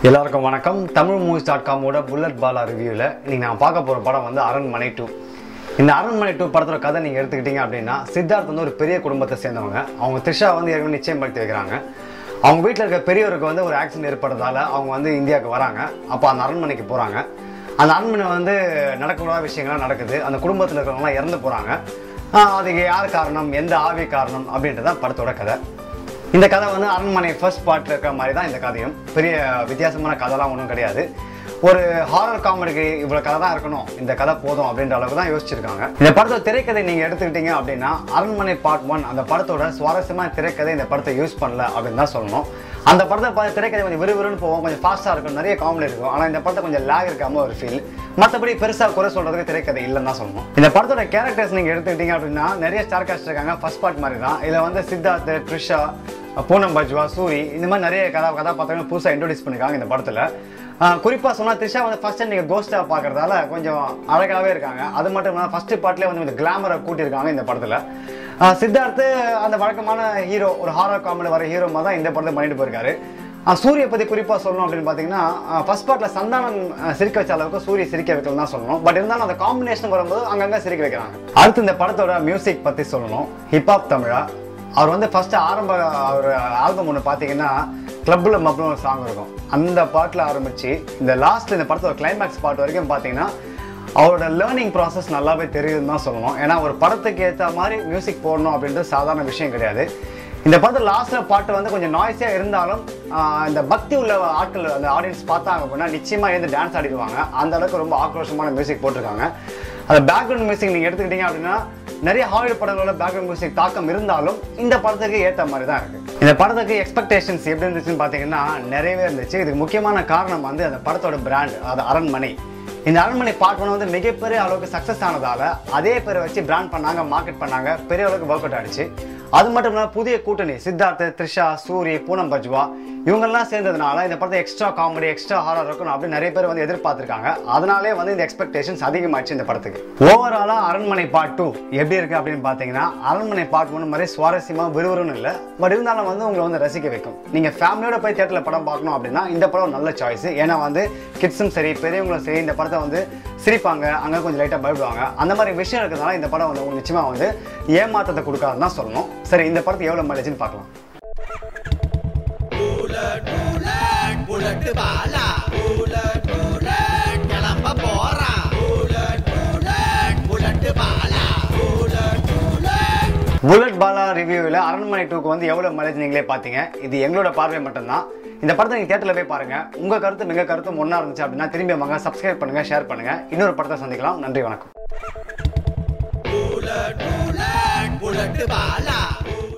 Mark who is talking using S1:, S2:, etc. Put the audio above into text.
S1: எல்லாருக்கும் வணக்கம் Tamil movies dot காமோட புல்லட் பாலா ரிவ்யூவில் இன்னைக்கு நான் பார்க்க போகிற படம் வந்து அரண்மனை டூ இந்த அரண்மனை டூ படத்தோட கதை நீங்கள் எடுத்துக்கிட்டீங்க அப்படின்னா சித்தார்த் வந்து ஒரு பெரிய குடும்பத்தை சேர்ந்தவங்க அவங்க த்ரிஷா வந்து ஏற்கனவே நிச்சயப்படுத்தி வைக்கிறாங்க அவங்க வீட்டில் இருக்க பெரியவருக்கு வந்து ஒரு ஆக்சிடென்ட் ஏற்படுறதால அவங்க வந்து இந்தியாவுக்கு வராங்க அப்போ அந்த அரண்மனைக்கு போகிறாங்க அந்த அரண்மனை வந்து நடக்கக்கூடாத விஷயங்கள்லாம் நடக்குது அந்த குடும்பத்தில் இருக்கிறவங்களாம் இறந்து போகிறாங்க அதுக்கு யார் காரணம் எந்த ஆவி காரணம் அப்படின்றது தான் படத்தோட கதை இந்த கதை வந்து அரண்மனை ஃபர்ஸ்ட் பார்ட்ல இருக்கிற மாதிரி தான் இந்த கதையும் பெரிய வித்தியாசமான கதைலாம் ஒன்றும் கிடையாது ஒரு ஹாரர் காமெடிக்கு இவ்வளோ கதை தான் இருக்கணும் இந்த கதை போதும் அப்படின்ற அளவுக்கு தான் யோசிச்சிருக்காங்க இந்த படத்தோட திரைக்கதை நீங்கள் எடுத்துக்கிட்டீங்க அப்படின்னா அரண்மனை பார்ட் ஒன் அந்த படத்தோட சுவாரஸ்யமான திரைக்கதை இந்த படத்தை யூஸ் பண்ணல அப்படின்னு தான் சொல்லணும் அந்த படத்தை பார்த்து திரைக்கதை கொஞ்சம் விறுவிறுன்னு போவோம் கொஞ்சம் ஃபாஸ்ட்டாக இருக்கும் நிறைய காமெடி இருக்கும் ஆனால் இந்த படத்தை கொஞ்சம் லேக் இருக்காம ஒரு ஃபீல் மற்றபடி பெருசாக குறை சொல்றதுக்கு திரைக்கதை இல்லைன்னு தான் சொல்லணும் இந்த படத்தோட கேரக்டர்ஸ் நீங்கள் எடுத்துக்கிட்டீங்க அப்படின்னா நிறைய ஸ்டார் காஸ்ட் இருக்காங்க ஃபர்ஸ்ட் பார்ட் மாதிரி தான் இதில் வந்து சித்தார்த் த்ரிஷா பூனம் பஜ்வா சூரி இந்த மாதிரி நிறைய கதா கதாபாத்திரங்கள் புதுசாக இன்ட்ரோடியூஸ் பண்ணிருக்காங்க இந்த படத்தில் குறிப்பாக சொன்னால் த்ரிஷா வந்து ஃபர்ஸ்ட் நீங்கள் கோஸ்டாக பார்க்கறதால கொஞ்சம் அழகாகவே இருக்காங்க அது மட்டும் இல்லாமல் ஃபர்ஸ்ட் பார்ட்லேயே வந்து இந்த கிளாமரை கூட்டியிருக்காங்க இந்த படத்தில் சித்தார்த்து அந்த வழக்கமான ஹீரோ ஒரு ஹாரர் காமெடி வர ஹீரோ மாதிரி தான் இந்த படத்தை பண்ணிட்டு போயிருக்காரு ஆஹ் சூரிய பற்றி குறிப்பாக சொல்லணும் அப்படின்னு பார்த்தீங்கன்னா ஃபர்ஸ்ட் பார்ட்டில் சந்தானம் ஆஹ் சிரிக்க வச்ச அளவுக்கு சூரிய சிரிக்க வைக்கல தான் சொல்லணும் பட் இருந்தாலும் அந்த காம்பினேஷன் வரும்போது அங்கங்கே சிரிக்க வைக்கிறாங்க அடுத்து இந்த படத்தோட மியூசிக் பற்றி சொல்லணும் ஹிப்ஹாப் தமிழா அவர் வந்து ஃபர்ஸ்ட் ஆரம்ப அவர் ஆல்பம் ஒன்று பார்த்தீங்கன்னா கிளப்பில் மப்னு ஒரு சாங் இருக்கும் அந்த பாட்டில் ஆரம்பிச்சு இந்த லாஸ்ட் இந்த படத்தோட கிளைமேக்ஸ் பாட்டு வரைக்கும் பார்த்தீங்கன்னா அவரோட லேர்னிங் ப்ராசஸ் நல்லாவே தெரியுதுன்னு தான் சொல்லணும் ஏன்னா ஒரு படத்துக்கு ஏற்ற மாதிரி மியூசிக் போடணும் அப்படின்றது சாதாரண விஷயம் கிடையாது இந்த படத்தில் லாஸ்ட்டில் பாட்டு வந்து கொஞ்சம் நாய்ஸியாக இருந்தாலும் ஆஹ் இந்த பக்தி உள்ள ஆட்கள் அந்த ஆடியன்ஸ் பார்த்தாங்க அப்படின்னா நிச்சயமாக எழுந்து டான்ஸ் ஆடிடுவாங்க அந்த அளவுக்கு ரொம்ப ஆக்ரோஷமான மியூசிக் போட்டிருக்காங்க அந்த பேக்ரவுண்ட் மியூசிக் நீங்கள் எடுத்துக்கிட்டீங்க அப்படின்னா நிறைய ஹாலிவுட் படங்களோட பேக்ரவுண்ட் மியூசிக் தாக்கம் இருந்தாலும் இந்த படத்துக்கு ஏற்ற மாதிரி தான் இருக்கு இந்த படத்துக்கு எக்ஸ்பெக்டேஷன்ஸ் எப்படி இருந்துச்சுன்னு பார்த்தீங்கன்னா நிறையவே இருந்துச்சு இதுக்கு முக்கியமான காரணம் வந்து அந்த படத்தோட பிராண்ட் அது அரண்மனை இந்த அரண்மனை பார்ட் ஒன் வந்து மிகப்பெரிய அளவுக்கு சக்ஸஸ் ஆனதால அதே பேரை வச்சு பிராண்ட் பண்ணாங்க மார்க்கெட் பண்ணாங்க பெரிய அளவுக்கு ஒர்க் அவுட் ஆயிடுச்சு அது மட்டும் இல்லாமல் புதிய கூட்டணி சித்தார்த் த்ரிஷா சூரி பூனம் பஜ்வா இவங்கெல்லாம் சேர்ந்ததுனால இந்த படத்தை எக்ஸ்ட்ரா காமெடி எக்ஸ்ட்ரா ஹாரர் இருக்கணும் அப்படின்னு நிறைய பேர் வந்து எதிர்பார்த்திருக்காங்க அதனாலே வந்து இந்த எக்ஸ்பெக்டேஷன்ஸ் அதிகமாச்சு இந்த படத்துக்கு ஓவராலாக அரண்மனை பார்ட் டூ எப்படி இருக்கு அப்படின்னு பார்த்தீங்கன்னா அரண்மனை பார்ட் ஒன் மாதிரி சுவாரஸ்யமா விறுவிறுன்னு இல்லை பட் இருந்தாலும் வந்து உங்களை வந்து ரசிக்க வைக்கும் நீங்கள் ஃபேமிலியோட போய் தேட்டரில் படம் பார்க்கணும் அப்படின்னா இந்த படம் ஒரு நல்ல சாய்ஸ் ஏன்னா வந்து கிட்ஸும் சரி பெரியவங்களும் சரி இந்த படத்தை வந்து சிரிப்பாங்க அங்கே கொஞ்சம் லைட்டாக பயப்படுவாங்க அந்த மாதிரி விஷயம் இருக்கிறதுனால இந்த படம் வந்து உங்களுக்கு நிச்சயமாக வந்து ஏமாற்றத்தை கொடுக்காதுன்னு தான் சொல்லணும் சரி இந்த படத்துக்கு எவ்வளோ மைலேஜ்னு பார்க்கலாம்
S2: புலட் பாலா புலட் புலட் கிளம்ப போறான் bullet bullet Bullet Bala bullet bullet
S1: Bullet Bala ரிவ்யூவில் அரண்மனை டூக்கு வந்து எவ்வளோ மைலேஜ் நீங்களே பார்த்தீங்க இது எங்களோட பார்வை மட்டும்தான் இந்த படத்தை நீங்கள் தேட்டரில் போய் பாருங்க உங்க கருத்து மிக கருத்து ஒன்றா இருந்துச்சு அப்படின்னா திரும்பி வாங்க சப்ஸ்கிரைப் பண்ணுங்க ஷேர் பண்ணுங்க இன்னொரு படத்தை சந்திக்கலாம் நன்றி வணக்கம்
S2: புலட் புலட் புலட் பாலா